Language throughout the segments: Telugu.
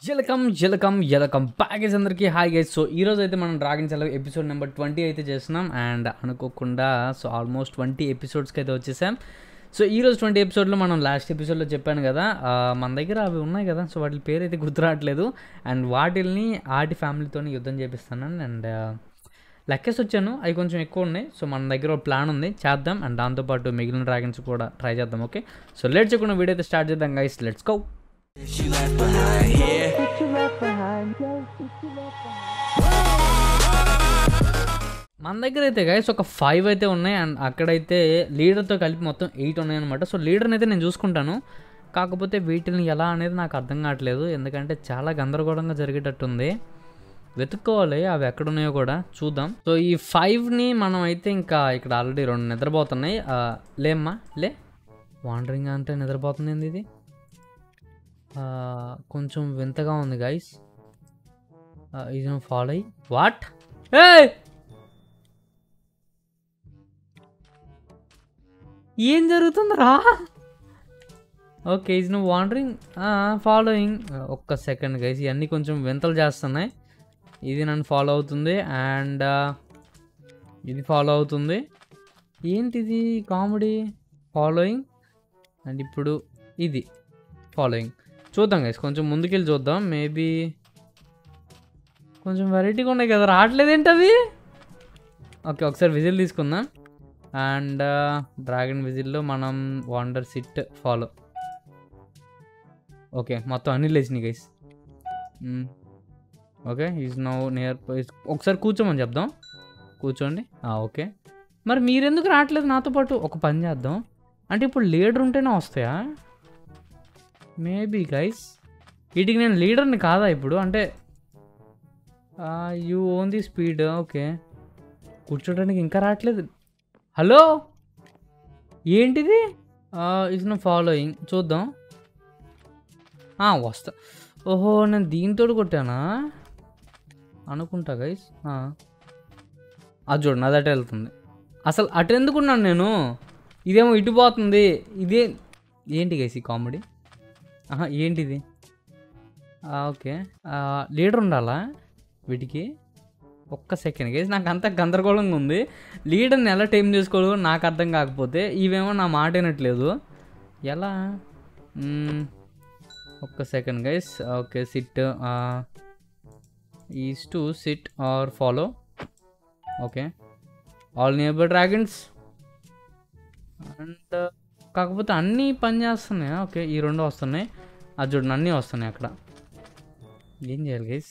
జలకం జలకం జలకం ప్యాకేజ్ అందరికీ హాయ్ గైస్ సో ఈరోజు అయితే మనం డ్రాగన్ సెలవు ఎపిసోడ్ నెంబర్ ట్వంటీ అయితే చేస్తున్నాం అండ్ అనుకోకుండా సో ఆల్మోస్ట్ ట్వంటీ ఎపిసోడ్స్కి అయితే వచ్చేసాం సో ఈరోజు ట్వంటీ ఎపిసోడ్లో మనం లాస్ట్ ఎపిసోడ్లో చెప్పాను కదా ఆ, మన దగ్గర అవి ఉన్నాయి కదా సో వాటి పేరు అయితే గుర్తురావట్లేదు అండ్ వాటిల్ని ఆటి ఫ్యామిలీతో యుద్ధం చేపిస్తాను అండ్ లెక్కేసి వచ్చాను అవి కొంచెం ఎక్కువ ఉన్నాయి సో మన దగ్గర ఒక ప్లాన్ ఉంది చేద్దాం అండ్ దాంతోపాటు మిగిలిన డ్రాగన్స్ కూడా ట్రై చేద్దాం ఓకే సో లేట్ చేయకుండా వీడియో అయితే స్టార్ట్ చేద్దాం guys let's go She left behind here. మన దగ్గర అయితే గైస్ ఒక ఫైవ్ అయితే ఉన్నాయి అండ్ అక్కడైతే లీడర్తో కలిపి మొత్తం ఎయిట్ ఉన్నాయి అనమాట సో లీడర్ని అయితే నేను చూసుకుంటాను కాకపోతే వీటిని ఎలా అనేది నాకు అర్థం కావట్లేదు ఎందుకంటే చాలా గందరగోళంగా జరిగేటట్టుంది వెతుక్కోవాలి అవి ఎక్కడ ఉన్నాయో కూడా చూద్దాం సో ఈ ఫైవ్ని మనం అయితే ఇంకా ఇక్కడ ఆల్రెడీ రెండు నిద్రపోతున్నాయి ఆ, లేమ్మా లే వాండరింగ్ అంటే నిద్రపోతుంది ఏంది ఇది ఆ, కొంచెం వింతగా ఉంది గైస్ ఇది ఫాలో అయ్యి వాట్ ఏ ఏం జరుగుతుందిరా ఓకే ఇది నువ్వు వాండరింగ్ ఫాలోయింగ్ ఒక్క సెకండ్ గైస్ ఇవన్నీ కొంచెం వింతలు చేస్తున్నాయి ఇది నన్ను ఫాలో అవుతుంది అండ్ ఇది ఫాలో అవుతుంది ఏంటిది కామెడీ ఫాలోయింగ్ అండ్ ఇప్పుడు ఇది ఫాలోయింగ్ చూద్దాం గైస్ కొంచెం ముందుకెళ్ళి చూద్దాం మేబీ కొంచెం వెరైటీగా ఉన్నాయి కదా రావట్లేదేంటి అవి ఓకే ఒకసారి విజిల్ తీసుకుందాం అండ్ డ్రాగన్ విజిల్లో మనం వాండర్ సిట్ ఫాలో ఓకే మొత్తం అన్ని లేచినాయి guys okay is now near ఒకసారి కూర్చోమని చెప్దాం కూర్చోండి ఓకే మరి మీరెందుకు రావట్లేదు నాతో పాటు ఒక పని చేద్దాం అంటే ఇప్పుడు లీడర్ ఉంటేనే వస్తాయా మేబీ గైస్ వీటికి నేను లీడర్ని కాదా ఇప్పుడు అంటే you own the speed okay కూర్చోడానికి ఇంకా రావట్లేదు హలో ఏంటిది ఇస్ నో ఫాలోయింగ్ చూద్దాం ఆ, వస్తా ఓహో నేను దీంతో కొట్టానా అనుకుంటా గైస్ అది చూడండి అది అటే వెళ్తుంది అసలు అటు ఎందుకున్నాను నేను ఇదేమో ఇటు పోతుంది ఇదే ఏంటి గైస్ ఈ కామెడీ ఆహా ఏంటిది ఆ, ఓకే ఆ, లీడర్ ఉండాలా వీటికి ఒక్క సెకండ్ గైస్ నాకు అంత గందరగోళంగా ఉంది లీడర్ని ఎలా టైం చేసుకోవాలో నాకు అర్థం కాకపోతే ఇవేమో నా మాట వినట్లేదు ఎలా మ్మ్. ఒక్క second guys okay sit is to sit or follow okay all near dragons and కాకపోతే అన్నీ పని చేస్తున్నాయి ఓకే ఈ రెండు వస్తున్నాయి అది చూడండి అన్నీ వస్తున్నాయి అక్కడ ఏం చేయాలి guys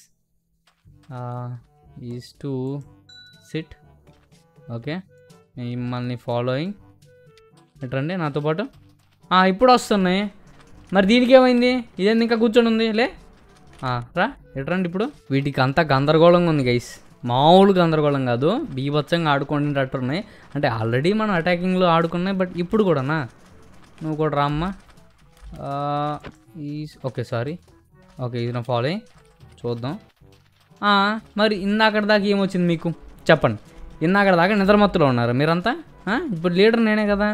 is to sit okay మిమ్మల్ని ఫాలోయింగ్ ఎట్రండి నాతో పాటు ఆ, ఇప్పుడు వస్తున్నాయి మరి దీనికి ఏమైంది ఇదేంది ఇంకా కూర్చొని ఉంది లే ఆ, రా ఎట్రండి ఇప్పుడు వీటికి అంతా గందరగోళంగా ఉంది గైస్ మామూలు గందరగోళం కాదు బీభత్సంగా ఆడుకుంటున్నట్టు ఉన్నాయి అంటే ఆల్రెడీ మనం అటాకింగ్లో ఆడుకున్నాయి బట్ ఇప్పుడు కూడానా నువ్వు కూడా రామ్మా ఆ, ఈ ఓకే సారీ ఓకే ఇది నా ఫాలోయింగ్ చూద్దాం ఆ, మరి ఇందాకడ దాకా ఏమొచ్చింది మీకు చెప్పండి ఇందాకడ దాకా నిద్రమత్తులో ఉన్నారు మీరంతా ఆ, ఇప్పుడు లీడర్ నేనే కదా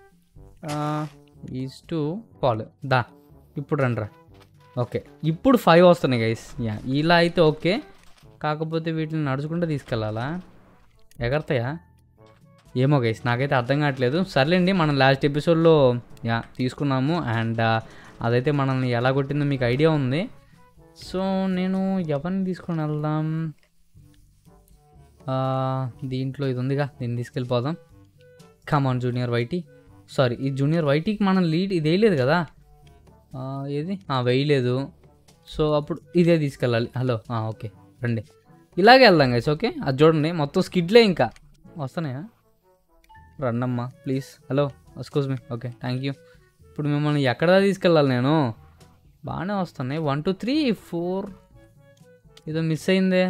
ఈజ్ టు ఫాలో దా ఇప్పుడు రండిరా ఓకే ఇప్పుడు ఫైవ్ వస్తున్నాయి గైస్ యా ఇలా అయితే ఓకే కాకపోతే వీటిని నడుచుకుంటూ తీసుకెళ్ళాలా ఎగరతాయా ఏమో గైస్ నాకైతే అర్థం కావట్లేదు సర్లేండి మనం లాస్ట్ ఎపిసోడ్లో యా తీసుకున్నాము అండ్ అదైతే మనల్ని ఎలా కొట్టిందో మీకు ఐడియా ఉంది సో నేను ఎవరిని తీసుకొని వెళ్దాం ఆ, దీంట్లో ఇది ఉందిగా దీన్ని తీసుకెళ్ళిపోదాం కమాన్ జూనియర్ వైటీ సారీ ఈ జూనియర్ వైటీకి మనం లీడ్ ఇది వేయలేదు కదా ఆ, ఏది ఆ, వేయలేదు సో అప్పుడు ఇదే తీసుకెళ్ళాలి హలో ఆ, ఓకే రండి ఇలాగే వెళ్దాం గైస్ ఓకే అది చూడండి మొత్తం స్కిడ్లే ఇంకా వస్తున్నాయా రండమ్మా please hello excuse me okay thank you ఇప్పుడు మిమ్మల్ని ఎక్కడ తీసుకెళ్ళాలి నేను బాగానే వస్తున్నాయి వన్ టూ త్రీ ఫోర్ ఏదో మిస్ అయిందే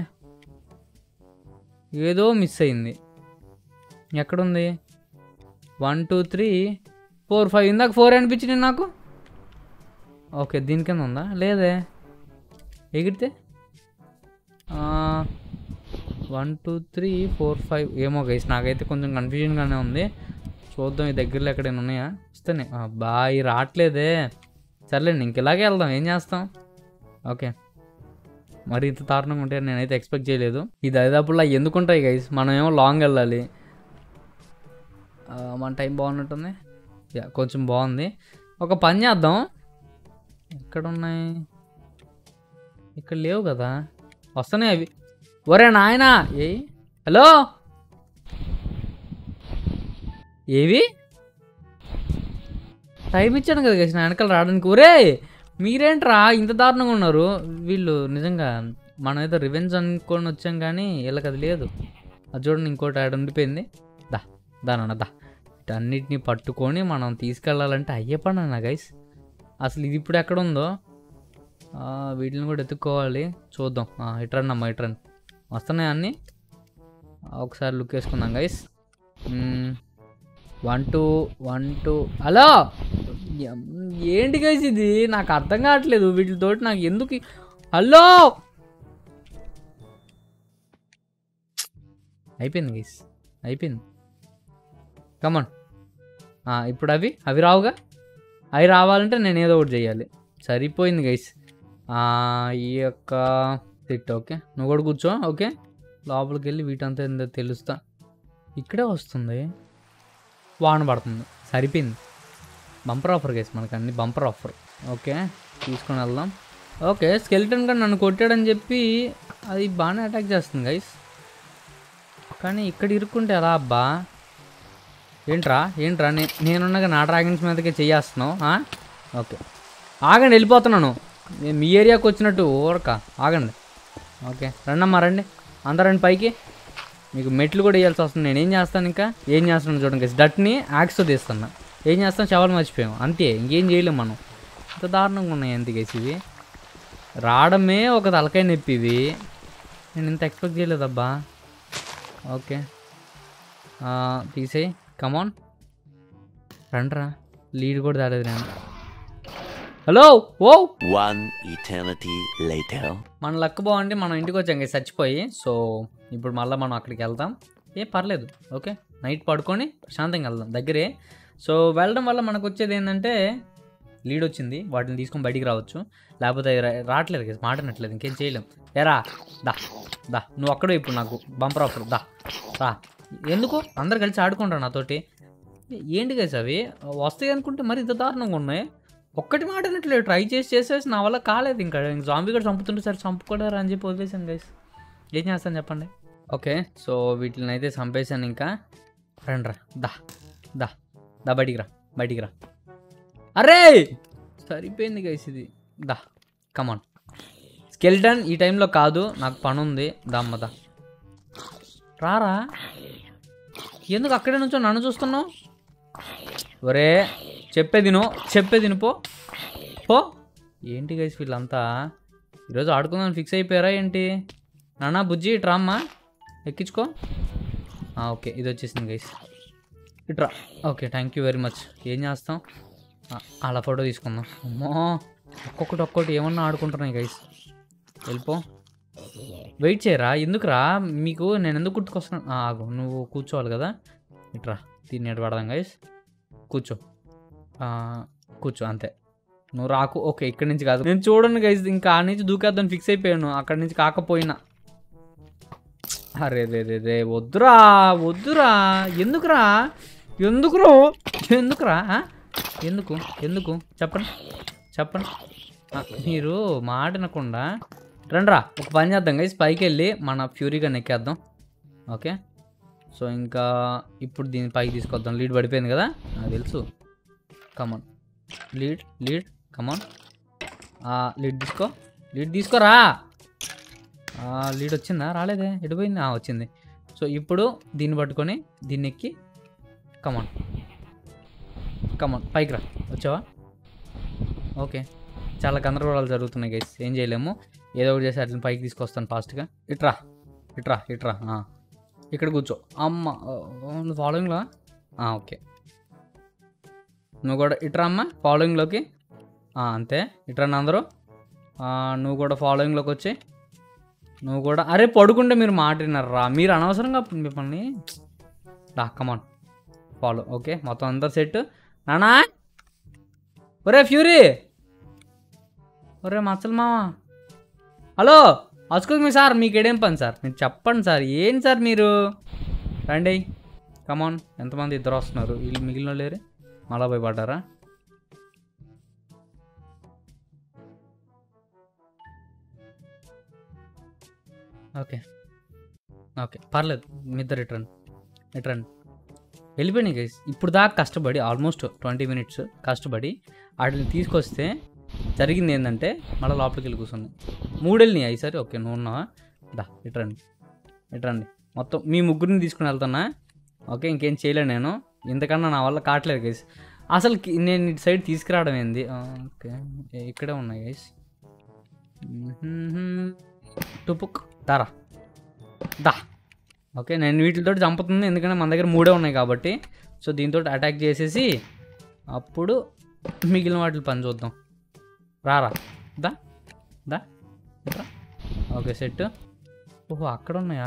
ఏదో మిస్ అయింది ఎక్కడుంది one two three four five ఇందాక ఫోర్ అనిపించింది నాకు ఓకే దీని కింద ఉందా లేదే ఎగిరితే one two three four five ఏమో గైస్ నాకైతే కొంచెం కన్ఫ్యూజన్గానే ఉంది చూద్దాం ఈ దగ్గరలో ఎక్కడైనా ఉన్నాయా వస్తానే బాయ్ రావట్లేదే సర్లేండి ఇంక ఇలాగే వెళ్దాం ఏం చేస్తాం ఓకే మరి ఇంత దారుణంగా ఉంటే నేనైతే ఎక్స్పెక్ట్ చేయలేదు ఈ దరిదాపుల్లో ఎందుకు ఉంటాయి గైస్ మనం ఏమో లాంగ్ వెళ్ళాలి ఆ, మన టైం బాగున్నట్టుంది యా కొంచెం బాగుంది ఒక పని చేద్దాం ఎక్కడ ఉన్నాయి ఇక్కడ లేవు కదా వస్తున్నాయి అవి ఒరే నాయనా ఏ హలో ఏవి టైం ఇచ్చాను కదా గైస్ నా వెనకాల రావడానికి ఒరే మీరేంట్రా ఇంత దారుణంగా ఉన్నారు వీళ్ళు నిజంగా మనం ఏదో రివెంజ్ అనుకొని వచ్చాం కానీ వీళ్ళకి అది లేదు అది చూడండి ఇంకోటి ఆడ ఉండిపోయింది దా దానన్న దా వీటన్నిటిని పట్టుకొని మనం తీసుకెళ్ళాలంటే అయ్యే పని అన్న గైస్ అసలు ఇది ఇప్పుడు ఎక్కడ ఉందో ఆ, వీటిని కూడా ఎత్తుక్కోవాలి చూద్దాం ఇట్రండి అమ్మా ఇట్రండి వస్తున్నాయి అన్నీ ఒకసారి లుక్ వేసుకుందాం guys one two one two hello ఎం- ఏంటి గైస్ ఇది నాకు అర్థం కావట్లేదు వీటితోటి నాకు ఎందుకు ఈ- హలో అయిపోయింది గైస్ అయిపోయింది కమన్ ఇప్పుడు అవి అవి రావుగా అవి రావాలంటే నేను ఏదో ఒకటి చేయాలి సరిపోయింది గైస్ ఈ యొక్క సెట్ ఓకే నువ్వు కూడా కూర్చో ఓకే లోపలికి వెళ్ళి వీటంతా ఏందో తెలుస్తా ఇక్కడే వస్తుంది వాన పడుతుంది సరిపోయింది బంపర్ ఆఫర్ గైస్ మనకు అన్ని బంపర్ ఆఫర్ ఓకే తీసుకొని వెళ్దాం ఓకే స్కెల్టన్ కూడా నన్ను కొట్టాడని చెప్పి అది బాగానే అటాక్ చేస్తుంది గైస్ కానీ ఇక్కడ ఇరుక్కుంటే ఎలా అబ్బా ఏంట్రా ఏంట్రా నే నేనున్నగా నా డ్రాగన్స్ మీదకే చెయ్యేస్తున్నావు ఆ? ఓకే ఆగండి వెళ్ళిపోతున్నాను నేను మీ ఏరియాకి వచ్చినట్టు ఊరక ఆగండి ఓకే రండమ్మా రండి అందరండి పైకి మీకు మెట్లు కూడా వేయాల్సి వస్తుంది నేను ఏం చేస్తాను ఇంకా ఏం చేస్తున్నాను చూడండి గైస్ డట్ని యాక్స్తో తీస్తున్నా ఏం చేస్తాం శవాలు మర్చిపోయాం అంతే ఇంకేం చేయలేం మనం ఇంత దారుణంగా ఉన్నాయి అంతే గైస్ ఇవి రావడమే ఒక తలకాయ నొప్పి ఇవి నేను ఇంత ఎక్స్పెక్ట్ చేయలేదబ్బా ఓకే తీసేయి కమాన్ రండ్రా లీడ్ కూడా దాడేది నేను హలో ఓ One eternity later. మన లక్ బాగుండి మనం ఇంటికి వచ్చాం కదా చచ్చిపోయి సో ఇప్పుడు మళ్ళీ మనం అక్కడికి వెళ్తాం ఏ పర్లేదు ఓకే నైట్ పడుకొని ప్రశాంతంగా వెళ్దాం దగ్గరే సో వెళ్ళడం వల్ల మనకు వచ్చేది ఏంటంటే లీడ్ వచ్చింది వాటిని తీసుకొని బయటికి రావచ్చు లేకపోతే అవి రా- రావట్లేదు కదా మాటనట్లేదు ఇంకేం చేయలేం ఏరా దా దా నువ్వు అక్కడే ఇప్పుడు నాకు బంపర్ ఆఫర్ దా రా ఎందుకు అందరు కలిసి ఆడుకుంటారు నాతోటి ఏంటి కదా అవి వస్తాయి అనుకుంటే మరి ఇంత దారుణంగా ఉన్నాయి ఒక్కటి మాట అనట్లేదు ట్రై చేసి చేసేసి నా వల్ల కాలేదు ఇంకా జాంబీ కూడా చంపుతుంటే సరే చంపుకోలేరు అని చెప్పి వదిలేసాను గైస్ ఏం చేస్తాను చెప్పండి ఓకే సో వీటిని అయితే చంపేశాను ఇంకా రండి రా దా దా దా బయటికి రా బయటికి రా అరే సరిపోయింది గైస్ ఇది దా కమాన్ స్కెల్టన్ ఈ టైంలో కాదు నాకు పని ఉంది దామ్మదా రారా ఎందుకు అక్కడే నుంచో నన్ను చూస్తున్నావు ఒరే చెప్పేది నో చెప్పేది పో పో ఏంటి గైస్ వీళ్ళంతా ఈరోజు ఆడుకుందాం ఫిక్స్ అయిపోయారా ఏంటి నానా బుజ్జి ఇట్రా అమ్మా ఎక్కించుకో ఆ, ఓకే ఇది వచ్చేసింది గైస్ ఇట్రా okay thank you very much ఏం చేస్తాం ఆ, అలా ఫోటో తీసుకుందాం అమ్మో ఒక్కొక్కటి ఒక్కొక్కటి ఏమన్నా ఆడుకుంటున్నాయి గైస్ వెళ్ళిపో వెయిట్ చేయరా ఎందుకురా మీకు నేను ఎందుకు గుర్తుకొస్తున్నాను ఆ, ఆగు నువ్వు కూర్చోవాలి కదా ఇట్రా దీన్ని ఎటు పడదాం గైస్ కూర్చో ఆ, కూర్చో అంతే నువ్వు రాకు ఓకే ఇక్కడి నుంచి కాదు నేను చూడండి గైస్ ఇంకా ఆ నుంచి దూకేద్దాం ఫిక్స్ అయిపోయాను అక్కడి నుంచి కాకపోయినా అరే రే రే రే వద్దురా వద్దురా ఎందుకురా ఎందుకురా ఎందుకురా ఆ? ఎందుకు ఎందుకు చెప్పండి చెప్పండి ఆ, మీరు మాటినకుండా రండ్రా ఒక పని చేద్దాం గైస్ పైకి వెళ్ళి మన ఫ్యూరీగా నెక్కేద్దాం ఓకే సో ఇంకా ఇప్పుడు దీన్ని పైకి తీసుకొద్దాం లీడ్ పడిపోయింది కదా నాకు తెలుసు come on lead lead come on lead తీసుకో లీడ్ తీసుకోరా ఆ, లీడ్ వచ్చిందా రాలేదే ఎడిపోయింది ఆ, వచ్చింది సో ఇప్పుడు దీన్ని పట్టుకొని దీన్ని ఎక్కి కమాన్ కమాన్ పైకి రా వచ్చావా ఓకే చాలా గందరగోళాలు జరుగుతున్నాయి గైస్ ఏం చేయలేము ఏదో ఒకటి చేసి అట్లా పైకి తీసుకొస్తాను ఫాస్ట్గా ఇట్రా ఇట్రా ఇట్రా ఆ. ఇక్కడ కూర్చో అమ్మ ఫాలోయింగ్లో ఓకే నువ్వు కూడా ఇట్రా అమ్మ ఫాలోయింగ్లోకి ఆ, అంతే ఇట్రా అందరూ ఆ, నువ్వు కూడా ఫాలోయింగ్లోకి వచ్చి నువ్వు కూడా అరే పడుకుంటే మీరు మాట విన్నారా మీరు అనవసరంగా మిమ్మల్ని డా కమాన్ ఫాలో ఓకే మొత్తం అంతా సెట్ నానా ఒరే ఫ్యూరీ ఒరే మచ్చలు మామ హలో అసుకో మీ సార్ మీకు ఏడేం పని సార్ మీరు చెప్పండి సార్ ఏం సార్ మీరు రండి కమాన్ ఎంతమంది ఇద్దరు వస్తున్నారు వీళ్ళు మిగిలిన లేరు మళ్ళా భయపడ్డారా ఓకే ఓకే పర్లేదు మీ ఇద్దరు రిటర్న్ రిటర్న్ వెళ్ళిపోయినాయి గైస్ ఇప్పుడు దాకా కష్టపడి ఆల్మోస్ట్ ట్వంటీ మినిట్స్ కష్టపడి వాటిని తీసుకొస్తే జరిగింది ఏంటంటే మళ్ళీ లోపలికి వెళ్ళి కూర్చుంది మూడు వెళ్ళినాయి అవి సరే ఓకే నువ్వు ఉన్నావా దా ఇట్రండి ఇట్రండి మొత్తం మీ ముగ్గురిని తీసుకుని వెళ్తున్నా ఓకే ఇంకేం చేయలేను నేను ఇంతకన్నా నా వల్ల కావట్లేదు గైస్ అసలు కి- నేను ఇటు సైడ్ తీసుకురావడం ఏంది ఆ, ఓకే ఏ- ఇక్కడే ఉన్నాయి గైస్ టుపుక్ దారా దా ఓకే నేను వీటితో చంపుతుంది ఎందుకంటే మన దగ్గర మూడే ఉన్నాయి కాబట్టి సో దీంతో అటాక్ చేసేసి అప్పుడు మిగిలిన వాటి పని చూద్దాం రారా దా దా ఇట్రా ఓకే సెట్ ఓహో అక్కడ ఉన్నాయా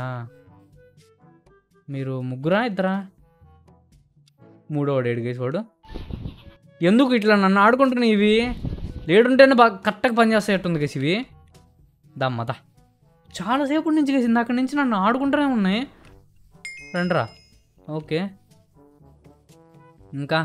మీరు ముగ్గురా ఇద్దరా మూడోవాడు ఏడుగేసి వాడు ఎందుకు ఇట్లా నన్ను ఆడుకుంటున్నాయి ఇవి లేడుంటేనే బాగా కరెక్ట్గా పనిచేస్తాయట్టుంది కేసి ఇవి దమ్మ దా చాలాసేపు నుంచి కేసి ఇందాక నుంచి నన్ను ఆడుకుంటూనే ఉన్నాయి రండ్రా ఓకే ఇంకా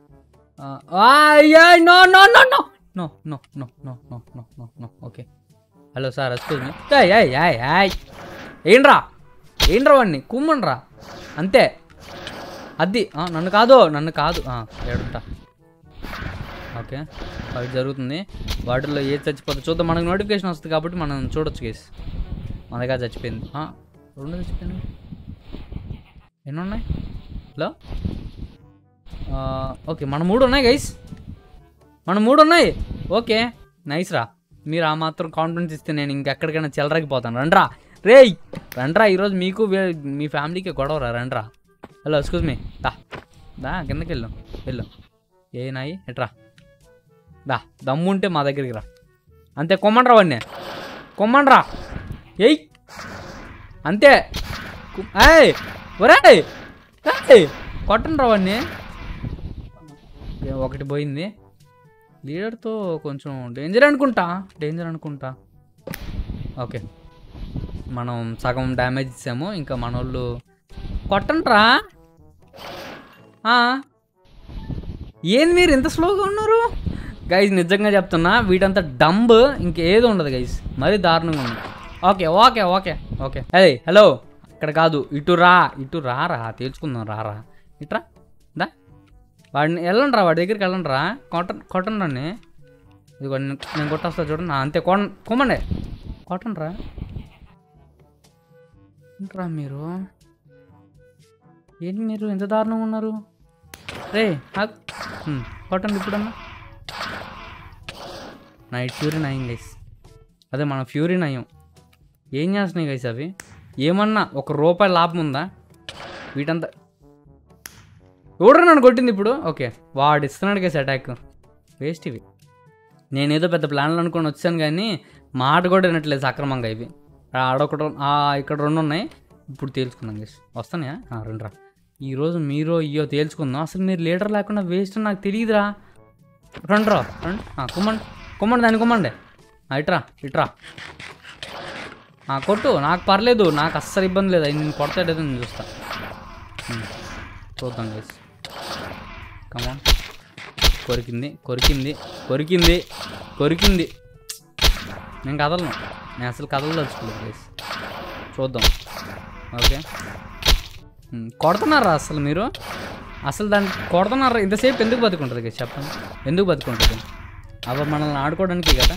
no no no no no no no no no no no no okay hello sir excuse me ఏయ్ ఏయ్ ఏయ్ ఏయ్ ఏంట్రా ఏంట్రా వాడిని కుమ్మండ్రా అంతే అది ఆ, నన్ను కాదు నన్ను కాదు ఆ, ఏడుంటా ఓకే ఫైట్ జరుగుతుంది వాటిల్లో ఏది చచ్చిపోతుంది చూద్దాం మనకు నోటిఫికేషన్ వస్తుంది కాబట్టి మనం చూడొచ్చు కేసు మన దగ్గర చచ్చిపోయింది ఆ, రెండు చచ్చిపోయింది ఎన్ని ఉన్నాయి హలో ఆ, ఓకే మన మూడు ఉన్నాయి గైస్ మన మూడు ఉన్నాయి ఓకే నైస్ రా మీరు ఆ మాత్రం కాన్ఫిడెన్స్ ఇస్తే నేను ఇంకెక్కడికైనా చెలరగిపోతాను రండ్రా రేయ్ రండ్రా ఈరోజు మీకు వే- మీ ఫ్యామిలీకి గొడవరా రండ్రా హలో ఎక్స్క్యూజ్ మీ దా దా కిందకి వెళ్ళు వెళ్ళు ఏ నాయి ఎట్రా దా దమ్ముంటే మా దగ్గరికి రా అంతే కొమ్మండ్రా వాడిని కొమ్మండ్రా ఏయ్ అంతే కు- ఏయ్ ఒరేయ్ ఏయ్ కొట్టండి రా వాడిని ఓకే, ఒకటి పోయింది లీడర్తో కొంచెం డేంజర్ అనుకుంటా డేంజర్ అనుకుంటా ఓకే మనం సగం డ్యామేజ్ ఇచ్చాము ఇంకా మన వాళ్ళు కొట్టండ్రా ఆ. ఏం మీరు ఇంత స్లోగా ఉన్నారు గైజ్ నిజంగా చెప్తున్నా వీటంతా డంబ్ ఇంకేది ఉండదు గైజ్ మరీ దారుణంగా ఉంది ఓకే ఓకే ఓకే ఓకే అదే హలో అక్కడ కాదు ఇటు రా ఇటు రారా తేల్చుకుందాం రారా ఇట్రా దా వాడిని వెళ్ళండి రా వాడి దగ్గరికి వెళ్ళండి రా కొట్ట కొట్టండి రండి ఇది నేను కొట్టేస్తా చూడండి ఆ, అంతే కొన కొమ్మండి కొట్టండి రా ఏంట్రా మీరు ఏంటి మీరు ఎంత దారుణంగా ఉన్నారు రే ఆగు. హ్మ్, కొట్టండి ఇప్పుడన్నా నైట్ ఫ్యూరీ నయం గైస్ అదే మన ఫ్యూరీ నయం ఏం చేస్తున్నాయి గైస్ అవి ఏమన్నా ఒక రూపాయి లాభం ఉందా వీటంతా ఎవడరా నన్ను కొట్టింది ఇప్పుడు ఓకే వాడు ఇస్తున్నాడు గైస్ అటాక్ వేస్ట్ ఇవి నేనేదో పెద్ద ప్లాన్లు అనుకొని వచ్చాను కానీ మాట కూడా వినట్లేదు సక్రమంగా ఇవి ఆడొకటి ఆ, ఇక్కడ రెండు ఉన్నాయి ఇప్పుడు తేల్చుకుందాం గైస్ వస్తానయా రెండురా ఈరోజు మీరు అయ్యో తేల్చుకుందాం అసలు మీరు లీడర్ లేకుండా వేస్ట్ నాకు తెలియదురా రండి రా రండి ఆ, కుమ్మండి కుమ్మండి దాన్ని కుమ్మండి ఆ, ఇట్రా ఇట్రా ఆ, కొట్టు నాకు పర్లేదు నాకు అస్సలు ఇబ్బంది లేదు నేను కొడతాడేదో నేను చూస్తా ఉమ్, చూద్దాం గైస్ కమాన్ కొరికింది కొరికింది కొరికింది కొరికింది నేను కదలను నేను అసలు కదలదలుచుకోలేదు గైస్ చూద్దాం ఓకే ఉమ్, కొడుతున్నారా అసలు మీరు అసలు దాన్ని కొడుతున్నారా ఇంతసేపు ఎందుకు బతుకుంటుంది కదా చెప్పండి ఎందుకు బతుకుంటుంది అవ మనల్ని ఆడుకోవడానికి కదా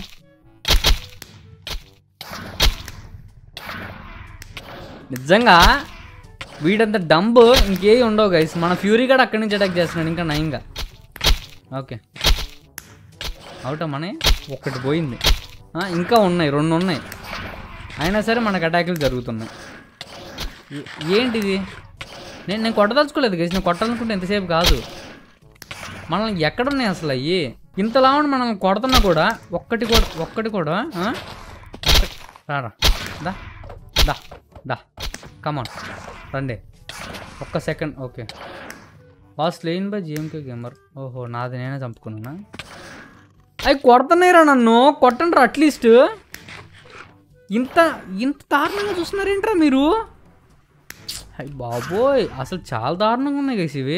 నిజంగా వీడంత డంబ్ ఇంకేం ఉండవు గైస్ మన ఫ్యూరీ కూడా అక్కడి నుంచి అటాక్ చేస్తున్నాడు ఇంకా నయంగా ఓకే అవుటా మన ఒక్కటి పోయింది ఆ, ఇంకా ఉన్నాయి రెండు ఉన్నాయి అయినా సరే మనకు అటాకులు జరుగుతున్నాయి ఏ- ఏంటిది నేను నేను కొట్టదలుచుకోలేదు గైస్ నేను కొట్టాలనుకుంటే ఎంతసేపు కాదు మనల్ని ఎక్కడున్నాయి అసలు అయ్యి ఇంతలా ఉండి మనం కొడుతున్నా కూడా ఒక్కటి కూడా ఒక్కటి కూడా ఆ? ఒక్కటి- రారా దా దా దా కమాన్ రండి ఒక్క second okay was lane by GMK gamer ఓహో నాది నేనే చంపుకున్నానా అవి కొడుతున్నాయిరా నన్ను కొట్టండి రా అట్లీస్ట్ ఇంత ఇంత దారుణంగా చూస్తున్నారేంట్రా మీరు అయ్ బాబోయ్ అసలు చాలా దారుణంగా ఉన్నాయి గైస్ ఇవి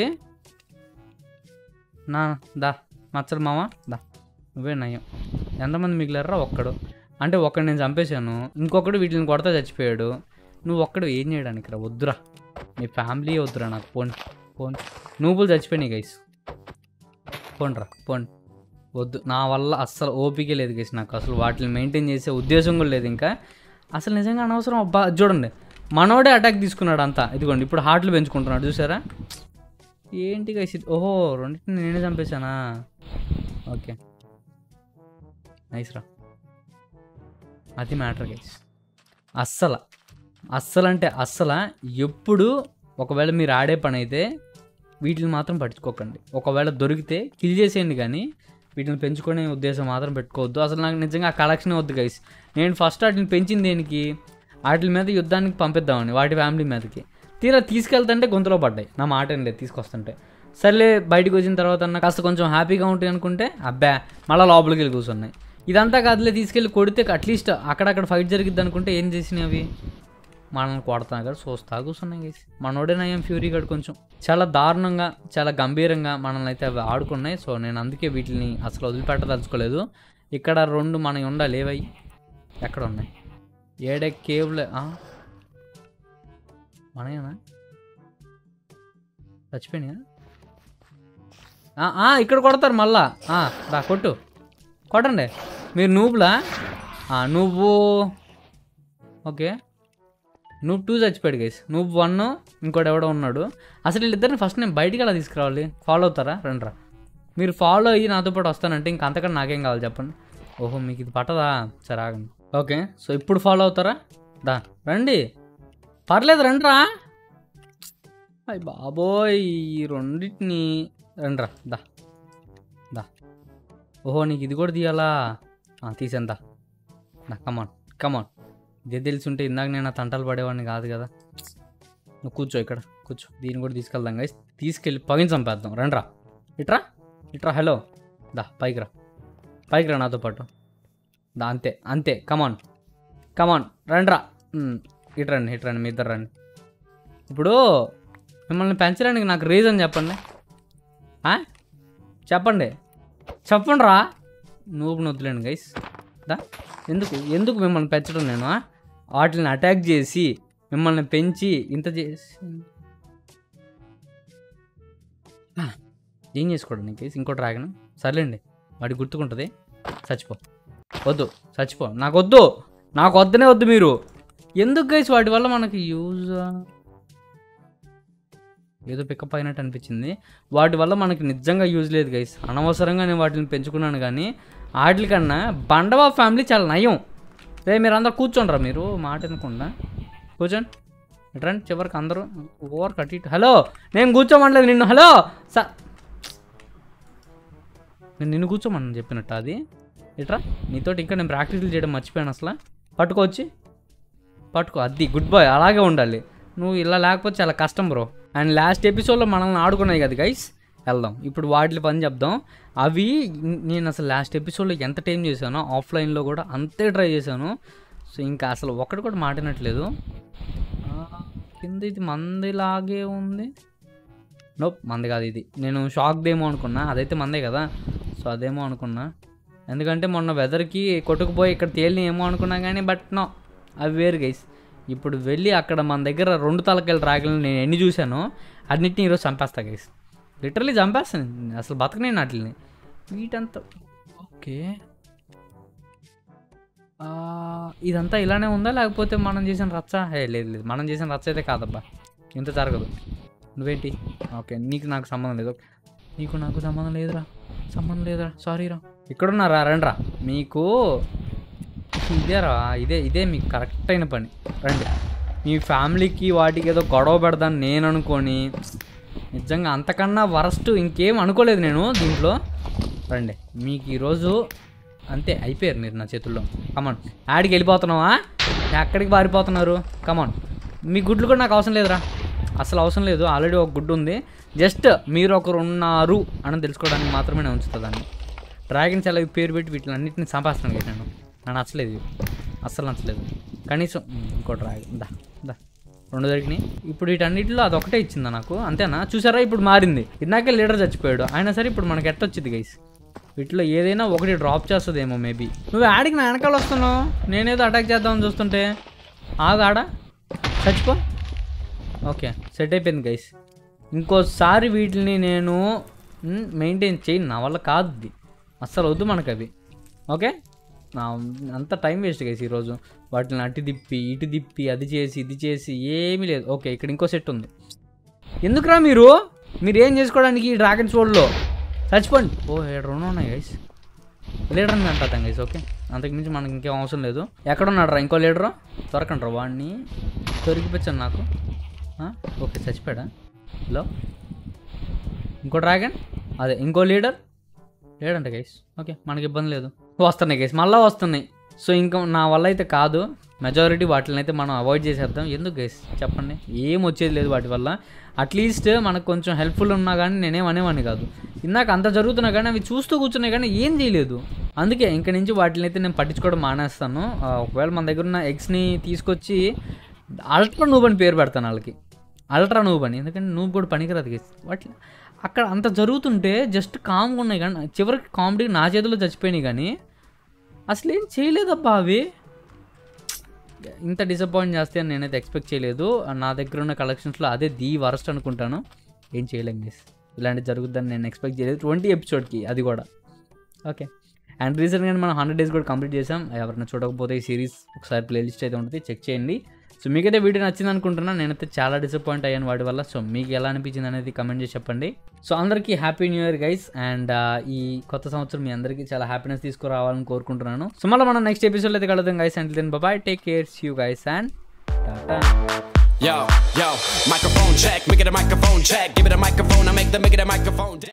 నా దా మచ్చలు మామ దా నువ్వే నయం ఎంతమంది మిగిలారా ఒక్కడు అంటే ఒక్కడు నేను చంపేశాను ఇంకొకడు వీటిని కొడతా చచ్చిపోయాడు నువ్వు ఒక్కడు ఏం చేయడానికి రా వద్దురా మీ ఫ్యామిలీ వద్దురా నాకు పోన్ పోన్ నువ్వులు చచ్చిపోయినాయి గైస్ పోండ్రా పోండి వద్దు నా వల్ల అస్సలు ఓపిక లేదు గైస్ నాకు అసలు వాటిని మెయింటైన్ చేసే ఉద్దేశం కూడా లేదు ఇంకా అసలు నిజంగా అనవసరం అబ్బా చూడండి మనోడే అటాక్ తీసుకున్నాడు అంతా ఇదిగోండి ఇప్పుడు హార్ట్లు పెంచుకుంటున్నాడు చూసారా ఏంటి గైస్ ఇది? ఓహో రెండింటిని నేనే చంపేశానా ఓకే నైస్ రా అది మ్యాటర్ గైస్ అస్సలు అస్సలు అంటే అస్సలు ఎప్పుడు ఒకవేళ మీరు ఆడే పని అయితే వీటిని మాత్రం పట్టించుకోకండి ఒకవేళ దొరికితే కిల్ చేసేయండి కానీ వీటిని పెంచుకునే ఉద్దేశం మాత్రం పెట్టుకోవద్దు అసలు నాకు నిజంగా ఆ కలెక్షన్ వద్దు గైస్ నేను ఫస్ట్ వాటిని పెంచింది దేనికి వాటి మీద యుద్ధానికి పంపిద్దామని వాటి ఫ్యామిలీ మీదకి తీరా తీసుకెళ్తుంటే గొంతులో పడ్డాయి నా మాట ఏం లేదు తీసుకొస్తుంటే సర్లే బయటకు వచ్చిన తర్వాత అన్న కాస్త కొంచెం హ్యాపీగా ఉంటాయి అనుకుంటే అబ్బా మళ్ళీ లోపలికి వెళ్ళి కూర్చున్నాయి ఇదంతా కాదులే తీసుకెళ్ళి కొడితే అట్లీస్ట్ అక్కడక్కడ ఫైట్ జరిగిద్ది అనుకుంటే ఏం చేసినాయి అవి మనల్ని కొడతా కదా చూస్తా కూర్చున్నాయి గేసి మనోడే నయం ఫ్యూరీ గడు కొంచెం చాలా దారుణంగా చాలా గంభీరంగా మనల్ని అయితే అవి ఆడుకున్నాయి సో నేను అందుకే వీటిని అసలు వదిలిపెట్టదలుచుకోలేదు ఇక్కడ రెండు మనవి ఉండాలి ఏవై ఎక్కడ ఉన్నాయి ఏడే కేవ్లే మనయేనా చచ్చిపోయినాయా ఆ, ఆ, ఇక్కడ కొడతారు మళ్ళా ఆ, దా కొట్టు కొట్టండి మీరు నూబులా ఆ, నువ్వు ఓకే నువ్వు టూ చచ్చిపోయాడు గైస్ నువ్వు వన్ ఇంకోటి ఎవడో ఉన్నాడు అసలు వీళ్ళిద్దరిని ఫస్ట్ నేను బయటికి అలా తీసుకురావాలి ఫాలో అవుతారా రండ్రా మీరు ఫాలో అయ్యి నాతో పాటు వస్తానంటే ఇంక అంతకన్నా నాకేం కావాలి చెప్పండి ఓహో మీకు ఇది పట్టదా సరే ఆగండి ఓకే సో ఇప్పుడు ఫాలో అవుతారా దా రండి పర్లేదు రండ్రా అయ్య బాబోయ్ ఈ రెండింటిని రండ్రా దా దా ఓహో నీకు ఇది కూడా తీయాలా ఆ, తీసాను దా దా కమాన్ కమాన్ ఇదే తెలిసి ఉంటే ఇందాక నేను ఆ తంటలు పడేవాడిని కాదు కదా నువ్వు కూర్చో ఇక్కడ కూర్చో దీన్ని కూడా తీసుకెళ్దాం గైస్ తీసుకెళ్ళి పగిన చంపేద్దాం రండ్రా ఇట్రా ఇట్రా హలో దా పైకి రా పైకి రా నాతో పాటు దా అంతే అంతే కమాన్ కమాన్ రండ్రా ఉమ్, ఇటు రండి ఇటు రండి మీ ఇద్దరు రండి ఇప్పుడు మిమ్మల్ని పెంచడానికి నాకు రీజన్ చెప్పండి ఆ? చెప్పండి చెప్పండి రా నువ్వు నొద్దులేండి గైస్ దా ఎందుకు ఎందుకు మిమ్మల్ని పెంచడం నేను ఆ? వాటిని అటాక్ చేసి మిమ్మల్ని పెంచి ఇంత చేసి ఆ, ఏం చేసుకోవడం నీకు ఇంకో డ్రాగన్ సర్లేండి వాడి గుర్తుకుంటుంది చచ్చిపో వద్దు చచ్చిపో నాకు వద్దు నాకు వద్దనే వద్దు మీరు ఎందుకు గైస్ వాటి వల్ల మనకి యూజ్ ఏదో పికప్ అయినట్టు అనిపించింది వాటి వల్ల మనకి నిజంగా యూజ్ లేదు గైస్ అనవసరంగా నేను వాటిని పెంచుకున్నాను కానీ వాటి కన్నా బండవా ఫ్యామిలీ చాలా నయం రే మీరు అందరు కూర్చోండిరా మీరు మాట వినకుండా కూర్చోండి రండి చివరికి అందరూ ఓవర్ కట్ ఇట్ హలో నేను కూర్చోమనలేదు నిన్ను హలో సా నేను నిన్ను కూర్చోమని చెప్పినట్టు అది ఇట్రా నీతోటి ఇంకా నేను ప్రాక్టీసులు చేయడం మర్చిపోయాను అసలు పట్టుకోవచ్చి పట్టుకో అది గుడ్ బాయ్ అలాగే ఉండాలి నువ్వు ఇలా లేకపోతే చాలా కష్టం బ్రో అండ్ లాస్ట్ ఎపిసోడ్లో మనల్ని ఆడుకున్నాయి కదా గైస్ వెళ్దాం ఇప్పుడు వాటి పని చెప్దాం అవి నేను అసలు లాస్ట్ ఎపిసోడ్లో ఎంత టైం చేశానో ఆఫ్లైన్లో కూడా అంతే ట్రై చేశాను సో ఇంకా అసలు ఒకటి కూడా మాటినట్లేదు ఆ, కింద ఇది మందిలాగే ఉంది నోప్ మంది కాదు ఇది నేను షాక్దేమో అనుకున్నా అదైతే మందే కదా సో అదేమో అనుకున్నా ఎందుకంటే మొన్న వెదర్కి కొట్టుకుపోయి ఇక్కడ తేలిని ఏమో అనుకున్నా కానీ బట్ నో అవి వేరు గైస్ ఇప్పుడు వెళ్ళి అక్కడ మన దగ్గర రెండు తలకాయల రాగలను నేను ఎన్ని చూశానో అన్నిటిని ఈరోజు చంపేస్తా గైస్ లిటరలీ చంపేస్తాను అసలు బతకనేను వాటిని వీటంతా ఓకే ఆ, ఇదంతా ఇలానే ఉందా లేకపోతే మనం చేసిన రచ్చ ఏ లేదు లేదు మనం చేసిన రచ్చ అయితే కాదబ్బా ఇంత జరగదు నువ్వేంటి ఓకే నీకు నాకు సంబంధం లేదు ఓకే నీకు నాకు సంబంధం లేదురా సంబంధం లేదురా సారీ రా ఇక్కడున్నారా రండి రా మీకు ఇదేరా ఇదే ఇదే మీకు కరెక్ట్ అయిన పని రండి మీ ఫ్యామిలీకి వాటికి ఏదో గొడవ పెడదాను నేను అనుకొని నిజంగా అంతకన్నా వరస్ట్ ఇంకేం అనుకోలేదు నేను దీంట్లో రండి మీకు ఈరోజు అంతే అయిపోయారు మీరు నా చేతుల్లో కమాన్ ఆడికి వెళ్ళిపోతున్నావా ఎక్కడికి పారిపోతున్నారు కమాన్ మీ గుడ్లు కూడా నాకు అవసరం లేదురా అసలు అవసరం లేదు ఆల్రెడీ ఒక గుడ్డు ఉంది జస్ట్ మీరు ఒకరు ఉన్నారు అని తెలుసుకోవడానికి మాత్రమే నేను ఉంచుతా దాన్ని డ్రాగన్స్ అలా పేరు పెట్టి వీటిని అన్నింటిని చంపేస్తాను కదా నేను నాకు నచ్చలేదు ఇవి. అస్సలు నచ్చలేదు కనీసం ఉమ్, ఇంకోటి రాయి దా దా రెండు దొరికినాయి ఇప్పుడు వీటన్నిటిలో అదొకటే ఇచ్చిందా నాకు అంతేనా చూసారా ఇప్పుడు మారింది ఇందాకే లీడర్ చచ్చిపోయాడు అయినా సరే ఇప్పుడు మనకి ఎట్టొచ్చింది గైస్ వీటిలో ఏదైనా ఒకటి డ్రాప్ చేస్తుందేమో మేబీ నువ్వు ఆడికి నా వెనకాల వస్తున్నావు నేనేదో అటాక్ చేద్దామని చూస్తుంటే ఆగు ఆడ చచ్చిపో ఓకే సెట్ అయిపోయింది గైస్ ఇంకోసారి వీటిని నేను మెయింటైన్ చేయను నా వల్ల కాదు ఇది అస్సలు వద్దు మనకు అవి ఓకే నా అంత టైం వేస్ట్ గైస్ ఈరోజు వాటిని అటు తిప్పి ఇటు తిప్పి అది చేసి ఇది చేసి ఏమీ లేదు ఓకే ఇక్కడ ఇంకో సెట్ ఉంది ఎందుకురా మీరు మీరు ఏం చేసుకోవడానికి ఈ డ్రాగన్ స్వోర్డ్లో చచ్చిపోండి ఓ ఏడు రెండు ఉన్నాయి గైస్ లీడర్ అని అంటాం గైస్ ఓకే అంతకుమించి మనకి ఇంకేం అవసరం లేదు ఎక్కడ ఉన్నాడు రా ఇంకో లీడరు దొరకండి రా వాడిని దొరికిపించాను నాకు ఆ? ఓకే చచ్చిపోయాడా హలో ఇంకో డ్రాగన్ అదే ఇంకో లీడర్ లేడంట గైస్ ఓకే మనకి ఇబ్బంది లేదు వస్తున్నాయి గైస్ మళ్ళీ వస్తున్నాయి సో ఇంకా నా వల్ల అయితే కాదు మెజారిటీ వాటిని అయితే మనం అవాయిడ్ చేసేద్దాం ఎందుకు గైస్ చెప్పండి ఏం వచ్చేది లేదు వాటి వల్ల అట్లీస్ట్ మనకు కొంచెం హెల్ప్ఫుల్ ఉన్నా కానీ నేనేం అనేవాడిని కాదు ఇందాక అంత జరుగుతున్నా కానీ అవి చూస్తూ కూర్చున్నాయి కానీ ఏం చేయలేదు అందుకే ఇంక నుంచి వాటిని అయితే నేను పట్టించుకోవడం మానేస్తాను ఆ, ఒకవేళ మన దగ్గర ఉన్న ఎగ్స్ని తీసుకొచ్చి అల్ట్రా నూబ్ అని పేరు పెడతాను వాళ్ళకి అల్ట్రా నూబ్ అని ఎందుకంటే నూబ్ కూడా పనికిరాదు గైస్ వాటి అక్కడ అంత జరుగుతుంటే జస్ట్ కామ్గా ఉన్నాయి కానీ చివరికి కామెడీ నా చేతిలో చచ్చిపోయినాయి కానీ అసలు ఏం చేయలేదబ్బా అవి ఇంత డిసప్పాయింట్ చేస్తే అని నేనైతే ఎక్స్పెక్ట్ చేయలేదు నా దగ్గర ఉన్న కలెక్షన్స్లో అదే ది వరస్ట్ అనుకుంటాను ఏం చేయలేం మిస్ ఇలాంటివి జరుగుద్దని నేను ఎక్స్పెక్ట్ చేయలేదు ట్వంటీ ఎపిసోడ్కి అది కూడా ఓకే అండ్ రీసెంట్గా మనం హండ్రెడ్ డేస్ కూడా కంప్లీట్ చేసాం ఎవరైనా చూడకపోతే ఈ సిరీస్ ఒకసారి ప్లేలిస్ట్ అయితే ఉంటుంది చెక్ చేయండి సో మీకైతే వీడియో నచ్చింది అనుకుంటున్నాను నేనైతే చాలా డిసప్పాయింట్ అయ్యాను వాటి వల్ల సో మీకు ఎలా అనిపించింది అనేది కమెంట్ చేసి చెప్పండి సో అందరికీ happy new year guys and ఈ కొత్త సంవత్సరం మీ అందరికీ చాలా హ్యాపీనెస్ తీసుకురావాలని కోరుకుంటున్నాను సో మళ్ళీ మనం నెక్స్ట్ ఎపిసోడ్ అయితే కలుద్దాం guys and then bye take care you guys and tata Yo, yo, microphone check, make it a microphone check. Give it a microphone, I make the make it a microphone.